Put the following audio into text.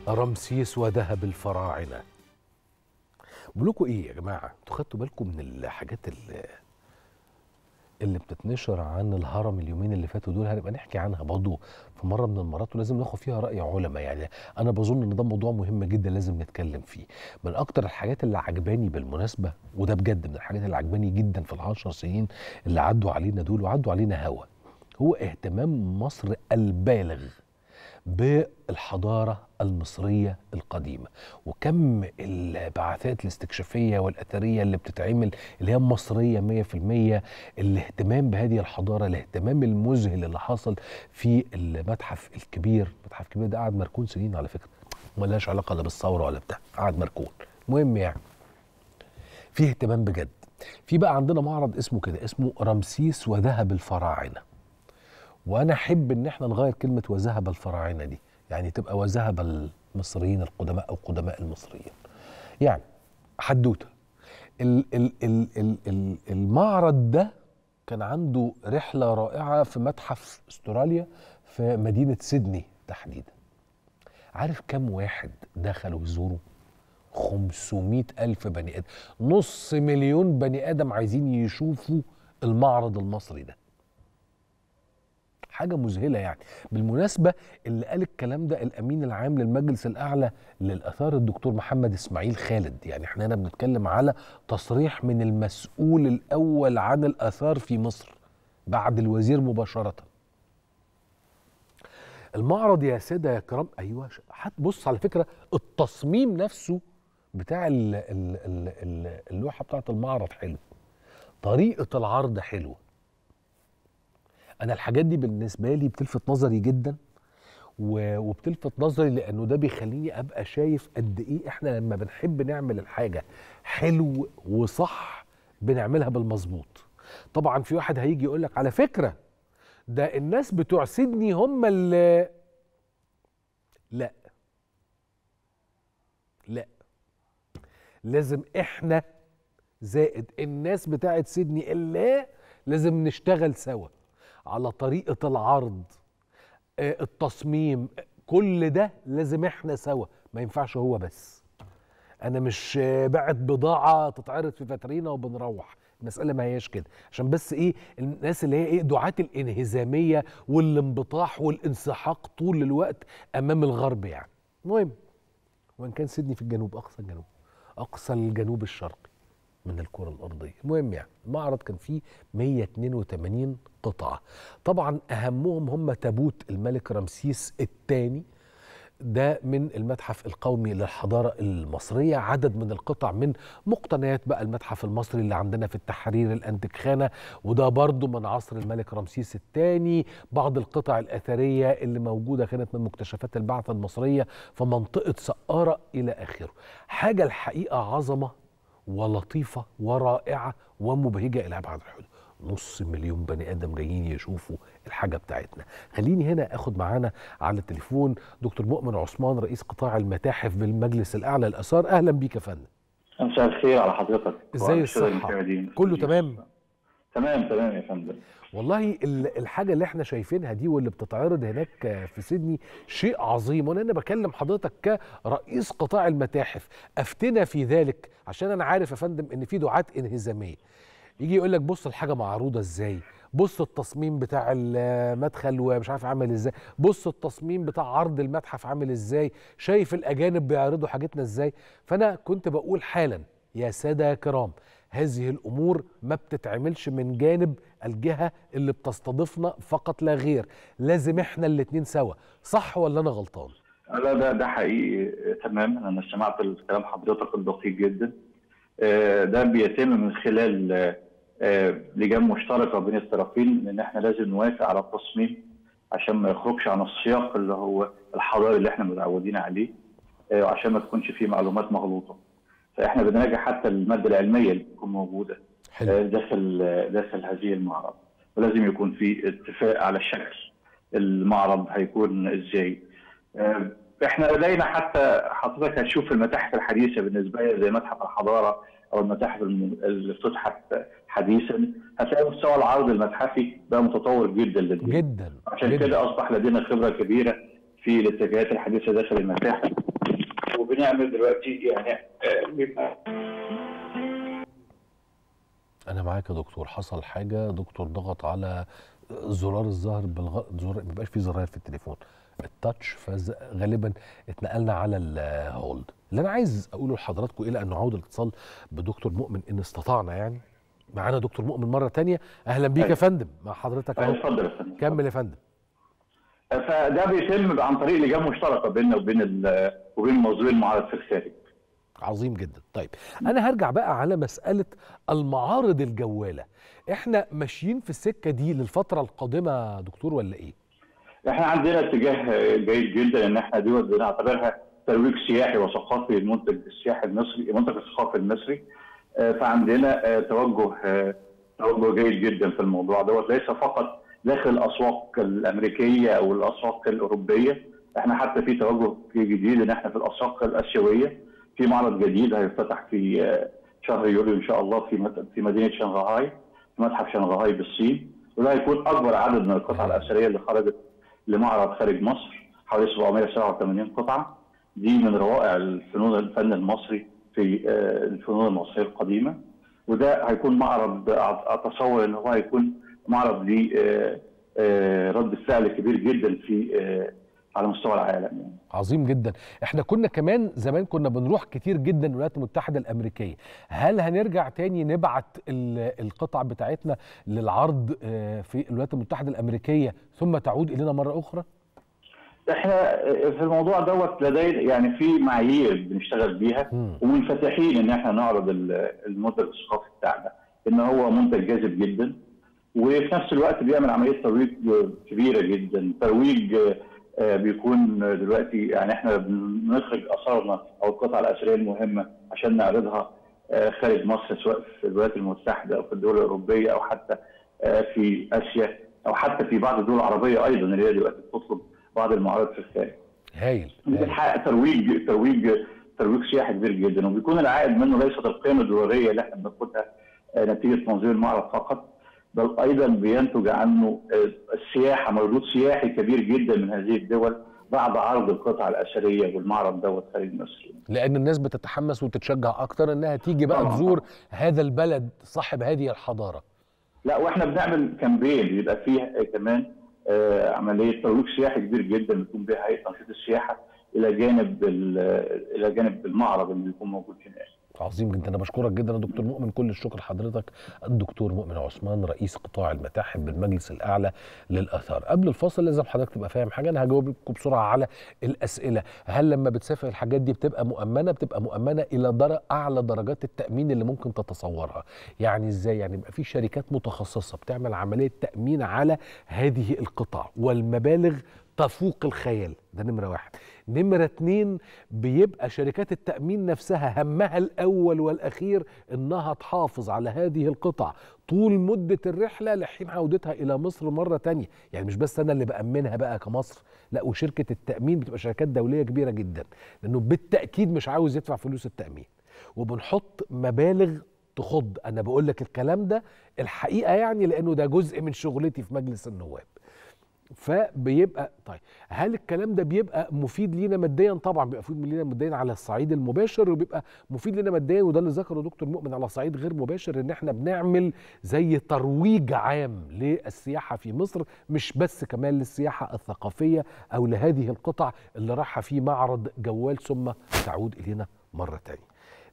رمسيس وذهب الفراعنه بقول لكم ايه يا جماعه انتوا خدتوا بالكم من الحاجات اللي اللي بتتنشر عن الهرم اليومين اللي فاتوا دول هنبقى نحكي عنها برضه في مره من المرات ولازم ناخد فيها راي علماء يعني انا بظن ان ده موضوع مهم جدا لازم نتكلم فيه من اكتر الحاجات اللي عجباني بالمناسبه وده بجد من الحاجات اللي عجباني جدا في العشر سنين اللي عدوا علينا دول وعدوا علينا هوا هو اهتمام مصر البالغ بالحضارة المصرية القديمة وكم البعثات الاستكشافية والأثرية اللي بتتعمل اللي هي مصرية مية في المية الاهتمام بهذه الحضارة الاهتمام المذهل اللي حصل في المتحف الكبير المتحف الكبير ده قعد مركون سنين على فكرة ملهاش علاقة لا بالثورة ولا بتاع قعد مركون المهم يعني في اهتمام بجد في بقى عندنا معرض اسمه كده اسمه رمسيس وذهب الفراعنه وانا احب ان احنا نغير كلمه وذهب الفراعنه دي يعني تبقى وذهب المصريين القدماء او قدماء المصريين يعني حدوته ال ال ال ال ال المعرض ده كان عنده رحله رائعه في متحف استراليا في مدينه سيدني تحديدا عارف كم واحد دخلوا يزوروا 500 ألف بني آدم نص مليون بني آدم عايزين يشوفوا المعرض المصري ده حاجه مذهله يعني بالمناسبه اللي قال الكلام ده الامين العام للمجلس الاعلى للاثار الدكتور محمد اسماعيل خالد يعني احنا هنا بنتكلم على تصريح من المسؤول الاول عن الاثار في مصر بعد الوزير مباشره المعرض يا ساده يا كرام ايوه هتبص على فكره التصميم نفسه بتاع ال ال ال اللوحه بتاعت المعرض حلو طريقه العرض حلوه انا الحاجات دي بالنسبه لي بتلفت نظري جدا وبتلفت نظري لانه ده بيخليني ابقى شايف قد ايه احنا لما بنحب نعمل الحاجه حلو وصح بنعملها بالمظبوط طبعا في واحد هيجي يقول لك على فكره ده الناس بتوع سيدني هم اللي لا لا لازم احنا زائد الناس بتاعت سيدني اللي لازم نشتغل سوا على طريقة العرض التصميم كل ده لازم احنا سوا ما ينفعش هو بس انا مش باعت بضاعة تتعرض في فاترينا وبنروح المسألة ما هياش كده عشان بس ايه الناس اللي هي ايه دعاة الانهزامية والانبطاح والانسحاق طول الوقت امام الغرب يعني المهم وان كان سيدني في الجنوب اقصى الجنوب اقصى الجنوب الشرقي من الكرة الأرضية المهم يعني المعرض كان فيه 182 قطعة طبعا أهمهم هم تابوت الملك رمسيس الثاني ده من المتحف القومي للحضارة المصرية عدد من القطع من مقتنيات بقى المتحف المصري اللي عندنا في التحرير الأنتكخانة وده برضو من عصر الملك رمسيس الثاني بعض القطع الأثرية اللي موجودة كانت من مكتشفات البعثة المصرية في منطقة سقارة إلى آخره حاجة الحقيقة عظمة ولطيفة ورائعة ومبهجة إلى أبعد الحدود نص مليون بني آدم جايين يشوفوا الحاجة بتاعتنا خليني هنا أخد معانا على التليفون دكتور مؤمن عثمان رئيس قطاع المتاحف بالمجلس الأعلى للآثار أهلا بيك يا فندم مساء الخير على حضرتك ازاي الصحة كله تمام تمام تمام يا فندم والله الحاجه اللي احنا شايفينها دي واللي بتتعرض هناك في سيدني شيء عظيم وانا انا بكلم حضرتك كرئيس قطاع المتاحف افتنا في ذلك عشان انا عارف يا فندم ان في دعاة انهزاميه يجي يقول لك بص الحاجه معروضه ازاي بص التصميم بتاع المدخل ومش عارف عامل ازاي بص التصميم بتاع عرض المتحف عامل ازاي شايف الاجانب بيعرضوا حاجتنا ازاي فانا كنت بقول حالا يا ساده يا كرام هذه الامور ما بتتعملش من جانب الجهه اللي بتستضيفنا فقط لا غير لازم احنا الاتنين سوا صح ولا انا غلطان لا ده ده حقيقي تمام انا سمعت الكلام حضرتك الدقيق جدا ده بيتم من خلال لجان مشتركه بين الطرفين ان احنا لازم نوافق على التصميم عشان ما يخرجش عن السياق اللي هو الحضاري اللي احنا متعودين عليه وعشان ما تكونش فيه معلومات مغلوطه فاحنا بنراجع حتى الماده العلميه اللي بتكون موجوده حلو. داخل داخل هذه المعرض ولازم يكون في اتفاق على شكل المعرض هيكون ازاي احنا لدينا حتى حضرتك هتشوف المتاحف الحديثه بالنسبه لي زي متحف الحضاره او المتاحف اللي فتحت حديثا هتلاقي مستوى العرض المتحفي بقى متطور جدا لدينا جدا عشان كده اصبح لدينا خبره كبيره في الاتجاهات الحديثه داخل المتاحف وبنعمل دلوقتي يعني آه، بيبقى انا معاك يا دكتور حصل حاجه دكتور ضغط على زرار الظهر بالغ... زرار ما بيبقاش في زراير في التليفون التاتش فغالبا اتنقلنا على الهولد اللي انا عايز اقوله لحضراتكم الى ان نعود الاتصال بدكتور مؤمن ان استطعنا يعني معانا دكتور مؤمن مره تانية اهلا بيك يا أيوة. فندم مع حضرتك اهو اتفضل يا فندم كمل يا فندم فده بيتم عن طريق لجان مشتركه بيننا وبين ال- وبين موظفين المعارض في الخارج عظيم جدا طيب انا هرجع بقى على مساله المعارض الجواله احنا ماشيين في السكه دي للفتره القادمه يا دكتور ولا ايه احنا عندنا اتجاه جيد جدا ان احنا دي بنعتبرها ترويج سياحي وثقافي للمنتج السياحي المصري المنتج الثقافي المصري آه، فعندنا آه، توجه آه، توجه جيد جدا في الموضوع دوت ليس فقط داخل الاسواق الامريكيه او الاسواق الاوروبيه احنا حتى في توجه جديد ان احنا في الاسواق الاسيويه في معرض جديد هيفتتح في آه، شهر يوليو ان شاء الله في مت- في مدينه شنغهاي في متحف شنغهاي بالصين وده هيكون اكبر عدد من القطع الاثريه اللي خرجت لمعرض خارج مصر حوالي 787 قطعه دي من روائع الفنون الفن المصري في آه، الفنون المصريه القديمه وده هيكون معرض أع- اتصور ان هو هيكون معرض ليه آه، آه، رد فعل كبير جدا في آه، على مستوى العالم يعني. عظيم جدا احنا كنا كمان زمان كنا بنروح كتير جدا الولايات المتحده الامريكيه هل هنرجع تاني نبعت ال- القطع بتاعتنا للعرض آه، في الولايات المتحده الامريكيه ثم تعود الينا مره اخرى احنا في الموضوع دوت لدينا يعني في معايير بنشتغل بيها مم. ومنفتحين ان احنا نعرض ال- المنتج الثقافي بتاعنا ان هو منتج جاذب جدا وفي نفس الوقت بيعمل عمليه ترويج كبيره جدا ترويج آه، بيكون دلوقتي يعني احنا بنخرج اثارنا او القطع الاثريه المهمه عشان نعرضها آه، خارج مصر سواء في الولايات المتحده او في الدول الاوروبيه او حتى آه، في اسيا او حتى في بعض الدول العربيه ايضا اللي هي دلوقتي بتطلب بعض المعارض في الخارج. هايل هايل. بتحقق ترويج ترويج ترويج سياحي كبير جدا وبيكون العائد منه ليست القيمه الدولاريه اللي احنا بناخدها آه، نتيجه تنظيم المعرض فقط بل ايضا بينتج عنه آه، السياحه مردود سياحي كبير جدا من هذه الدول بعد عرض القطع الاثريه والمعرض دوت خارج مصر. لان الناس بتتحمس وتتشجع اكتر انها تيجي بقى طبعاً. تزور هذا البلد صاحب هذه الحضاره لا واحنا بنعمل كامبين بيبقى فيه آه، كمان آه، عمليه ترويج سياحي كبير جدا بتقوم بها هيئه تنشيط السياحه الى جانب ال- الى جانب المعرض اللي بيكون موجود هناك. عظيم جدا انا بشكرك جدا يا دكتور مؤمن كل الشكر لحضرتك الدكتور مؤمن عثمان رئيس قطاع المتاحف بالمجلس الاعلى للاثار قبل الفاصل لازم حضرتك تبقى فاهم حاجه انا هجاوب لكم بسرعه على الاسئله هل لما بتسافر الحاجات دي بتبقى مؤمنه بتبقى مؤمنه الى در... اعلى درجات التامين اللي ممكن تتصورها يعني ازاي يعني يبقى في شركات متخصصه بتعمل عمليه تامين على هذه القطع والمبالغ تفوق الخيال ده نمرة واحد نمرة اتنين بيبقى شركات التأمين نفسها همها الأول والأخير إنها تحافظ على هذه القطع طول مدة الرحلة لحين عودتها إلى مصر مرة تانية يعني مش بس أنا اللي بأمنها بقى كمصر لا وشركة التأمين بتبقى شركات دولية كبيرة جدا لأنه بالتأكيد مش عاوز يدفع فلوس التأمين وبنحط مبالغ تخض أنا بقول لك الكلام ده الحقيقة يعني لأنه ده جزء من شغلتي في مجلس النواب فبيبقى طيب هل الكلام ده بيبقى مفيد لينا ماديا طبعا بيبقى مفيد لينا ماديا على الصعيد المباشر وبيبقى مفيد لينا ماديا وده اللي ذكره دكتور مؤمن على صعيد غير مباشر ان احنا بنعمل زي ترويج عام للسياحه في مصر مش بس كمان للسياحه الثقافيه او لهذه القطع اللي رايحه في معرض جوال ثم تعود الينا مره تانية